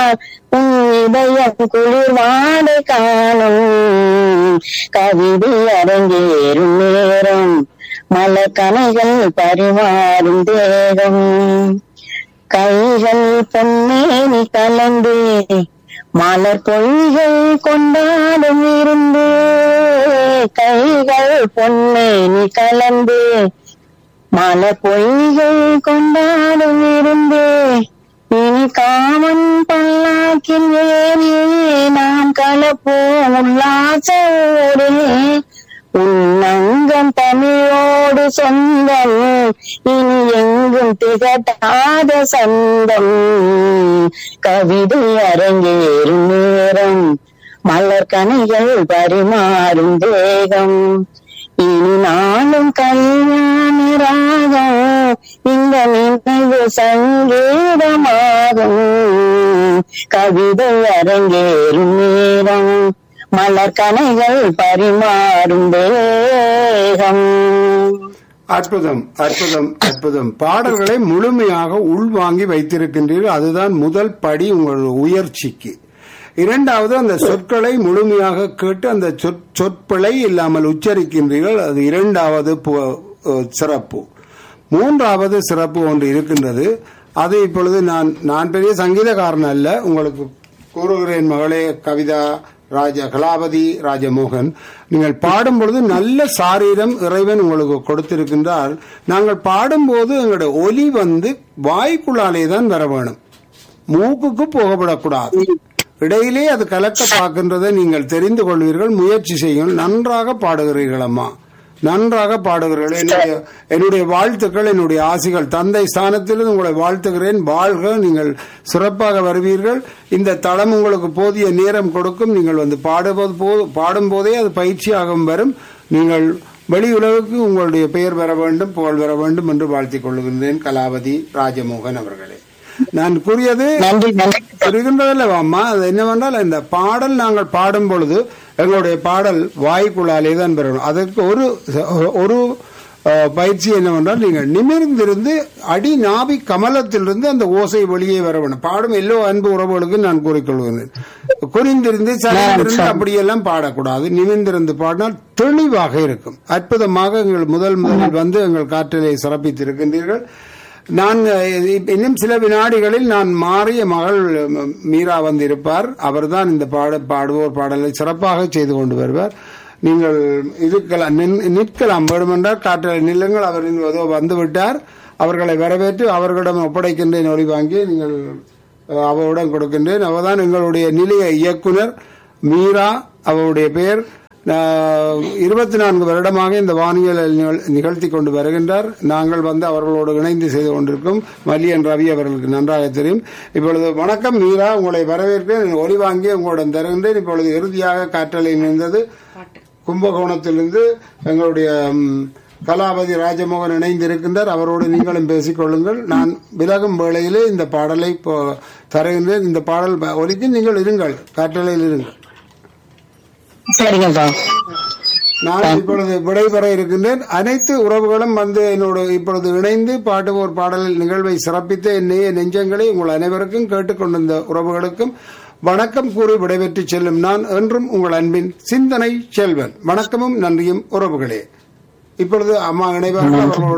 உன் இதயம் குளிர்வாடை காணும் கவிதை அரங்கேறும் நேரம் மலக்கணைகள் பரிமாறும் தேகம் கைகள் பொன்னேனி கலந்து மலர் பொய்கள் கொண்டாடும் இருந்து கைகள் பொன்னேனி கலந்து மலர் பொய்கள் கொண்டாடும் இருந்து இனி காமன் பல்லாக்கின் ஏறி நாம் கலப்போம் உல்லாசோடு உன்னங்கம் தமிழோடு சொந்தம் இனி எங்கும் திகட்டாத சொந்தம் கவிதை அரங்கேறும் நேரம் மலர் கனிகள் பரிமாறும் தேகம் இனி நாளும் கல்யாண ராகம் இந்த நினைவு சங்கீதமாகும் கவிதை அரங்கேறும் நேரம் மலர் கனைகள் பரிமாறும் தேகம் அற்புதம் அற்புதம் அற்புதம் பாடல்களை முழுமையாக உள்வாங்கி வைத்திருக்கின்றீர்கள் அதுதான் முதல் படி உங்கள் உயர்ச்சிக்கு இரண்டாவது அந்த சொற்களை முழுமையாக கேட்டு அந்த சொற்- சொற்பிழை இல்லாமல் உச்சரிக்கின்றீர்கள் அது இரண்டாவது பு- அஹ் சிறப்பு மூன்றாவது சிறப்பு ஒன்று இருக்கின்றது அது இப்பொழுது நான் நான் பெரிய சங்கீதக்காரன் அல்ல உங்களுக்கு கூறுகிறேன் மகளே கவிதா ராஜ கலாபதி ராஜமோகன் நீங்கள் பாடும் பொழுது நல்ல சாரீரம் இறைவன் உங்களுக்கு கொடுத்திருக்கின்றால் நாங்கள் பாடும்போது எங்களுடைய ஒலி வந்து வாய்க்குள்ளாலே தான் வர வேணும் மூக்குக்கு போகப்படக்கூடாது இடையிலே அது கலக்க பார்க்கின்றதை நீங்கள் தெரிந்து கொள்வீர்கள் முயற்சி செய்யுங்கள் நன்றாக பாடுகிறீர்கள் அம்மா நன்றாக பாடுகிறீர்கள் என்னுடைய என்னுடைய வாழ்த்துக்கள் என்னுடைய ஆசிகள் தந்தை ஸ்தானத்திலிருந்து உங்களை வாழ்த்துகிறேன் வாழ்க நீங்கள் சிறப்பாக வருவீர்கள் இந்த தளம் உங்களுக்கு போதிய நேரம் கொடுக்கும் நீங்கள் வந்து பாடுவது போ- பாடும்போதே அது பயிற்சியாகவும் வரும் நீங்கள் வெளி உலகுக்கு உங்களுடைய பெயர் வர வேண்டும் புகழ் வர வேண்டும் என்று வாழ்த்திக் கொள்கின்றேன் கலாவதி ராஜமோகன் அவர்களே நான் கூறியது நன்றி நன்றி இருக்கின்றதில்ல அம்மா அது என்னவென்றால் இந்த பாடல் நாங்கள் பாடும் பொழுது எங்களுடைய பாடல் வாய்க்குள்ளாலே தான் பெறணும் அதற்கு ஒரு ஒரு அஹ், பயிற்சி என்னவென்றால் நீங்கள் நிமிர்ந்திருந்து அடி நாபி கமலத்திலிருந்து அந்த ஓசை வெளியே வர வேணும் பாடும் எல்லோ அன்பு உறவுகளுக்கு நான் கூறிக்கொள்கிறேன் குறிந்திருந்து சரிந்திருந்து அப்படியெல்லாம் பாடக்கூடாது நிமிர்ந்திருந்து பாடினால் தெளிவாக இருக்கும் அற்புதமாக எங்கள் முதல் முதலில் வந்து எங்கள் காற்றிலே சிறப்பித்திருக்கின்றீர்கள் நான் அஹ், இப்ப இன்னும் சில வினாடிகளில் நான் மாறிய மகள் ம- மீரா வந்து இருப்பார் அவர்தான் இந்த பாட பாடுவோர் பாடலை சிறப்பாக செய்து கொண்டு வருவார் நீங்கள் இருக்கலாம் நின்- நிற்கலாம் வேண்டுமென்றால் காற்றில் நில்லுங்கள் அவர் இங்கு ஏதோ வந்து விட்டார் அவர்களை வரவேற்று அவர்களிடம் ஒப்படைக்கின்றேன் ஒளி வாங்கி நீங்கள் அஹ், அவரிடம் கொடுக்கின்றேன் அவர்தான் எங்களுடைய நிலைய இயக்குனர் மீரா அவருடைய பெயர் இருபத்தி நான்கு வருடமாக இந்த வானியல் நிகழ்- நிகழ்த்தி கொண்டு வருகின்றார் நாங்கள் வந்து அவர்களோடு இணைந்து செய்து கொண்டிருக்கும் மல்லியன் ரவி அவர்களுக்கு நன்றாக தெரியும் இப்பொழுது வணக்கம் மீரா உங்களை வரவேற்கிறேன் ஒளி வாங்கி உங்களிடம் தருகின்றேன் இப்பொழுது இறுதியாக காற்றலை நின்றது கும்பகோணத்திலிருந்து எங்களுடைய ம், கலாபதி ராஜமோகன் இணைந்திருக்கின்றார் அவரோடு நீங்களும் பேசிக் கொள்ளுங்கள் நான் விலகும் வேளையிலே இந்த பாடலை இப்போ தருகின்றேன் இந்த பாடல் ப- ஒலிக்கு நீங்கள் இருங்கள் காற்றலையில் இருங்கள் சரிங்கப்பா நான் இப்பொழுது விடைபெற இருக்கின்றேன் அனைத்து உறவுகளும் வந்து என்னோடு இப்பொழுது இணைந்து பாட்டுவோர் பாடல் நிகழ்வை சிறப்பித்த என்னைய நெஞ்சங்களை உங்கள் அனைவருக்கும் கேட்டுக்கொண்டிருந்த உறவுகளுக்கும் வணக்கம் கூறி விடைபெற்று செல்லும் நான் என்றும் உங்கள் அன்பின் சிந்தனை செல்வன் வணக்கமும் நன்றியும் உறவுகளே இப்பொழுது அம்மா இணைவார்கள் அவர்களோடு